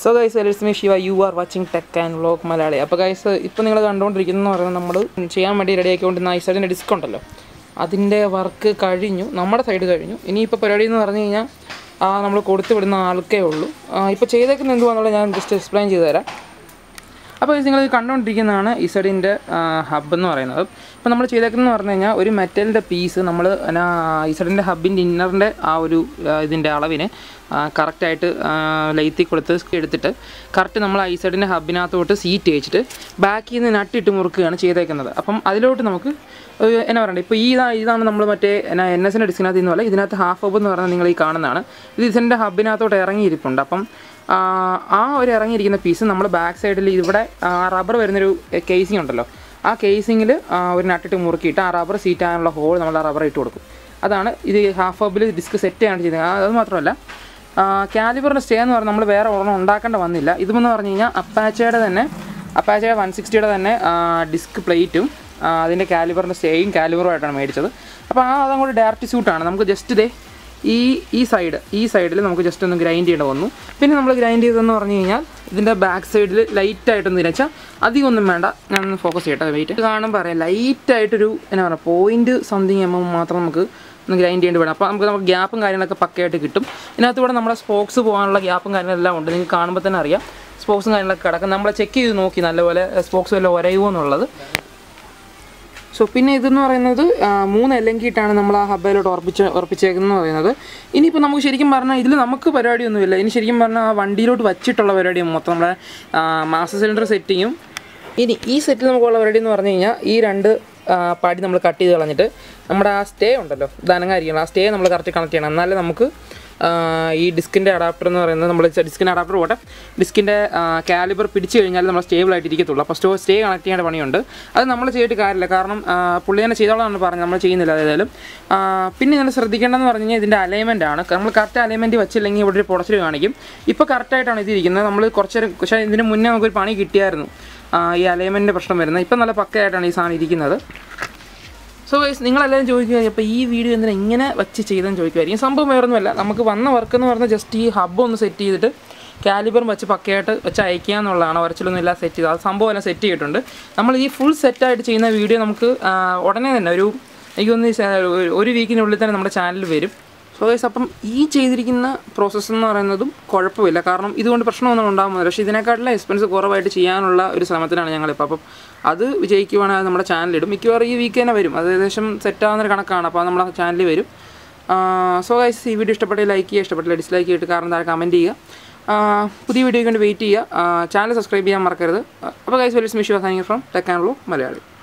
so guys വെൽസ് me Shiva you are watching tech and vlog Malayali അപ്പോൾ guys ഇപ്പോൾ നിങ്ങൾ കണ്ടുകൊണ്ടിരിക്കുന്നതെന്ന് പറയുന്നത് നമ്മൾ ചെയ്യാൻ വേണ്ടി റെഡി ആക്കിക്കൊണ്ടിരുന്ന ഐസൈഡിൻ്റെ ഡിസ്ക് ഉണ്ടല്ലോ അതിൻ്റെ വർക്ക് കഴിഞ്ഞു നമ്മുടെ സൈഡ് കഴിഞ്ഞു ഇനിയിപ്പോൾ പരിപാടി എന്ന് പറഞ്ഞു കഴിഞ്ഞാൽ ആ നമ്മൾ കൊടുത്തു വിടുന്ന ആൾക്കേ ഉള്ളൂ ഇപ്പോൾ ചെയ്തേക്കുന്ന എന്തുവാന്നുള്ളത് ഞാൻ ജസ്റ്റ് എക്സ്പ്ലെയിൻ ചെയ്തു തരാം അപ്പോൾ നിങ്ങൾ കണ്ടുകൊണ്ടിരിക്കുന്നതാണ് ഇസഡിൻ്റെ ഹബ്ബ് എന്ന് പറയുന്നത് ഇപ്പോൾ നമ്മൾ ചെയ്തേക്കുന്നതെന്ന് പറഞ്ഞു കഴിഞ്ഞാൽ ഒരു മെറ്റലിൻ്റെ പീസ് നമ്മൾ ഇസഡിൻ്റെ ഹബിൻ്റെ ഇന്നറിൻ്റെ ആ ഒരു ആ, ഇതിൻ്റെ അളവിന് കറക്റ്റായിട്ട് ലൈത്തി കൊടുത്ത് എടുത്തിട്ട് കറക്റ്റ് നമ്മൾ ഐസഡിൻ്റെ ഹബിനകത്തോട്ട് സീറ്റ് വെച്ചിട്ട് ബാക്കിൽ നിന്ന് നട്ടിട്ട് മുറുക്കുകയാണ് ചെയ്തേക്കുന്നത് അപ്പം അതിലോട്ട് നമുക്ക് ഒരു എന്നാ പറയണ്ടേ ഇപ്പോൾ ഈ ഇതാ ഇതാണ് നമ്മൾ മറ്റേ എന്നാ എൻ എസിൻ്റെ ഡിസ്കിനകത്ത് ഇന്ന് പോലെ ഇതിനകത്ത് ഹാഫ് ഹബ് എന്ന് പറഞ്ഞാൽ നിങ്ങൾ ഈ കാണുന്നതാണ് ഇത് ഇതിൻ്റെ ഹബിനകത്തോട്ട് ഇറങ്ങിയിരിപ്പുണ്ട് അപ്പം ആ, ആ ഒരു ഇറങ്ങിയിരിക്കുന്ന പീസ് നമ്മൾ ബാക്ക് സൈഡിൽ ഇവിടെ റബ്ബർ വരുന്നൊരു കേസിംഗ് ഉണ്ടല്ലോ ആ കേസിങ്ങിൽ ഒരു നട്ടിട്ട് മുറുക്കിയിട്ട് ആ റബ്ബർ സീറ്റ് ആകാനുള്ള ഹോൾ നമ്മൾ ആ റബ്ബർ ഇട്ട് കൊടുക്കും അതാണ് ഇത് ഹാഫ് ഹബിൽ ഡിസ്ക് സെറ്റ് ചെയ്യാണ് ചെയ്തത് ആ, അത് മാത്രമല്ല കാലിബറിൻ്റെ സ്റ്റേ എന്ന് പറഞ്ഞാൽ നമ്മൾ വേറെ ഒരെണ്ണം ഉണ്ടാക്കേണ്ട വന്നില്ല ഇതെന്ന് പറഞ്ഞു കഴിഞ്ഞാൽ അപ്പാച്ചയുടെ തന്നെ അപ്പാച്ചയുടെ വൺ സിക്സ്റ്റിയുടെ തന്നെ ഡിസ്ക് പ്ലേറ്റും അതിൻ്റെ കാലിബറിൻ്റെ സ്റ്റേയും കാലിബറുമായിട്ടാണ് മേടിച്ചത് അപ്പോൾ ആ അതങ്ങോട്ട് ഡയറക്റ്റ് സ്യൂട്ടാണ് നമുക്ക് ജസ്റ്റ് ഇതേ ഈ ഈ സൈഡ് ഈ സൈഡിൽ നമുക്ക് ജസ്റ്റ് ഒന്ന് ഗ്രൈൻഡ് ചെയ്യേണ്ട വന്നു പിന്നെ നമ്മൾ ഗ്രൈൻഡ് ചെയ്തതെന്ന് പറഞ്ഞു കഴിഞ്ഞാൽ ഇതിൻ്റെ ബാക്ക് സൈഡിൽ ലൈറ്റായിട്ടൊന്ന് തിരച്ചാൽ അധികം ഒന്നും വേണ്ട ഞാനൊന്ന് ഫോക്കസ് ചെയ്യട്ടെ വെയിറ്റ് കാണുമ്പോൾ പറയാം ലൈറ്റായിട്ടൊരു എന്നാ പറയുക പോയിൻറ്റ് സംതിങ് എം മാത്രം നമുക്ക് ഒന്ന് ഗ്രൈൻഡ് ചെയ്യേണ്ടി വേണം അപ്പോൾ നമുക്ക് നമുക്ക് ഗ്യാപ്പും കാര്യങ്ങളൊക്കെ പക്കയായിട്ട് കിട്ടും ഇതിനകത്ത് ഇവിടെ നമ്മുടെ സ്പോക്സ് പോകാനുള്ള ഗ്യാപ്പും കാര്യങ്ങളെല്ലാം ഉണ്ട് നിങ്ങൾക്ക് കാണുമ്പോൾ തന്നെ അറിയാം സ്പോക്സും കാര്യങ്ങളൊക്കെ കിടക്കും നമ്മൾ ചെക്ക് ചെയ്ത് നോക്കി നല്ലപോലെ സ്പോക്സ് വല്ല ഒരയുമോ എന്നുള്ളത് സോ പിന്നെ ഇതെന്ന് പറയുന്നത് ആ, മൂന്ന് എല്ലങ്കിയിട്ടാണ് നമ്മൾ ആ ഹബ്ബയിലോട്ട് ഉറപ്പിച്ച് ഉറപ്പിച്ചേക്കുന്നത് പറയുന്നത് ഇനിയിപ്പോൾ നമുക്ക് ശരിക്കും പറഞ്ഞാൽ ഇതിൽ നമുക്ക് പരിപാടിയൊന്നുമില്ല ഇനി ശരിക്കും പറഞ്ഞാൽ ആ വണ്ടിയിലോട്ട് വച്ചിട്ടുള്ള പരിപാടി മൊത്തം നമ്മുടെ മാസ്റ്റർ സിലിണ്ടർ സെറ്റിങ്ങും ഇനി ഈ സെറ്റിൽ നമുക്കുള്ള പരിപാടി എന്ന് പറഞ്ഞു കഴിഞ്ഞാൽ ഈ രണ്ട് ആ, പടി നമ്മൾ കട്ട് ചെയ്ത് കളഞ്ഞിട്ട് നമ്മുടെ ആ സ്റ്റേ ഉണ്ടല്ലോ ദാനങ്ങായിരിക്കണം ആ സ്റ്റേ നമ്മൾ കറക്റ്റ് കണക്ട് ചെയ്യണം എന്നാലേ നമുക്ക് ആ, ഈ ഡിസ്കിൻ്റെ അഡാപ്റ്റർ എന്ന് പറയുന്നത് നമ്മൾ ഡിസ്കിൻ്റെ അഡാപ്റ്റർ പോട്ടെ ഡിസ്കിൻ്റെ കാലിബർ പിടിച്ചു കഴിഞ്ഞാൽ നമ്മൾ സ്റ്റേബിൾ ആയിട്ട് ഇരിക്കത്തുള്ളൂ അപ്പോൾ സ്റ്റോ സ്റ്റേ കണക്ട് ചെയ്യേണ്ട പണിയുണ്ട് അത് നമ്മൾ ചെയ്തിട്ട് കാര്യമില്ല കാരണം ആ, പുള്ളി തന്നെ ചെയ്തോളാണ് പറഞ്ഞത് നമ്മൾ ചെയ്യുന്നില്ല ഏതായാലും ആ, പിന്നെ ഇതിനെ ശ്രദ്ധിക്കേണ്ടതെന്ന് പറഞ്ഞു കഴിഞ്ഞാൽ ഇതിൻ്റെ അലൈൻമെൻ്റ് ആണ് നമ്മൾ കറക്റ്റ് അലൈൻമെൻറ്റ് വെച്ചില്ലെങ്കിൽ ഇവിടെ ഒരു പൊടച്ചിൽ കാണിക്കും ഇപ്പോൾ കറക്റ്റായിട്ടാണ് ഇത് ഇരിക്കുന്നത് നമ്മൾ കുറച്ച് നേരം പക്ഷേ ഇതിന് മുന്നേ നമുക്കൊരു പണി കിട്ടിയായിരുന്നു ആ, ഈ അലൈൻമെൻറ്റിൻ്റെ പ്രശ്നം വരുന്നത് ഇപ്പം നല്ല പക്കയായിട്ടാണ് ഈ സാധനം ഇരിക്കുന്നത് സോ ഗൈസ് നിങ്ങളെല്ലാവരും ചോദിക്കുക അപ്പോൾ ഈ വീഡിയോ എന്തിനാ ഇങ്ങനെ വെച്ച് ചെയ്തെന്ന് ചോദിക്കുമായിരിക്കും സംഭവം വേറൊന്നുമല്ല നമുക്ക് വന്ന വർക്ക് എന്ന് പറഞ്ഞാൽ ജസ്റ്റ് ഈ ഹബ്ബ് ഒന്ന് സെറ്റ് ചെയ്തിട്ട് കാലിബറും വെച്ച് പക്കയായിട്ട് വെച്ച് അയക്കുക എന്നുള്ളതാണ് വരച്ചിലൊന്നും ഇല്ല സെറ്റ് ചെയ്ത് അത് സംഭവം എല്ലാം സെറ്റ് ചെയ്തിട്ടുണ്ട് നമ്മൾ ഈ ഫുൾ സെറ്റായിട്ട് ചെയ്യുന്ന വീഡിയോ നമുക്ക് ആ, ഉടനെ തന്നെ ഒരു എനിക്ക് തോന്നുന്നു ഒരു വീക്കിനുള്ളിൽ തന്നെ നമ്മുടെ ചാനലിൽ വരും സോ ഗൈസ് അപ്പം ഈ ചെയ്തിരിക്കുന്ന പ്രോസസ്സ് എന്ന് പറയുന്നതും കുഴപ്പമില്ല കാരണം ഇതുകൊണ്ട് പ്രശ്നമൊന്നും ഉണ്ടാകുന്നില്ല പക്ഷേ ഇതിനെക്കാട്ടിലും എക്സ്പെൻസ് കുറവായിട്ട് ചെയ്യാനുള്ള ഒരു ശ്രമത്തിലാണ് ഞങ്ങളിപ്പോൾ അപ്പം അത് വിജയിക്കുവാണെങ്കിൽ അത് നമ്മുടെ ചാനലിടും മിക്കവാറും ഈ വീക്ക് തന്നെ വരും അത് ഏകദേശം സെറ്റാകുന്നൊരു കണക്കാണ് അപ്പോൾ അത് നമ്മുടെ ചാനലിൽ വരും സോ ഗൈസ് ഈ വീഡിയോ ഇഷ്ടപ്പെട്ടെങ്കിൽ ലൈക്ക് ചെയ്യുക ഇഷ്ടപ്പെട്ടില്ല ഡിസ്ലൈക്ക് ചെയ്തിട്ട് കാരണം താഴെ കമൻറ്റ് ചെയ്യുക ആ, പുതിയ വീഡിയോയ്ക്ക് വേണ്ടി വെയിറ്റ് ചെയ്യുക ചാനൽ സബ്സ്ക്രൈബ് ചെയ്യാൻ മറക്കരുത് അപ്പോൾ ഗൈസ് വെൽസ് മിഷു signing from tech and Malayali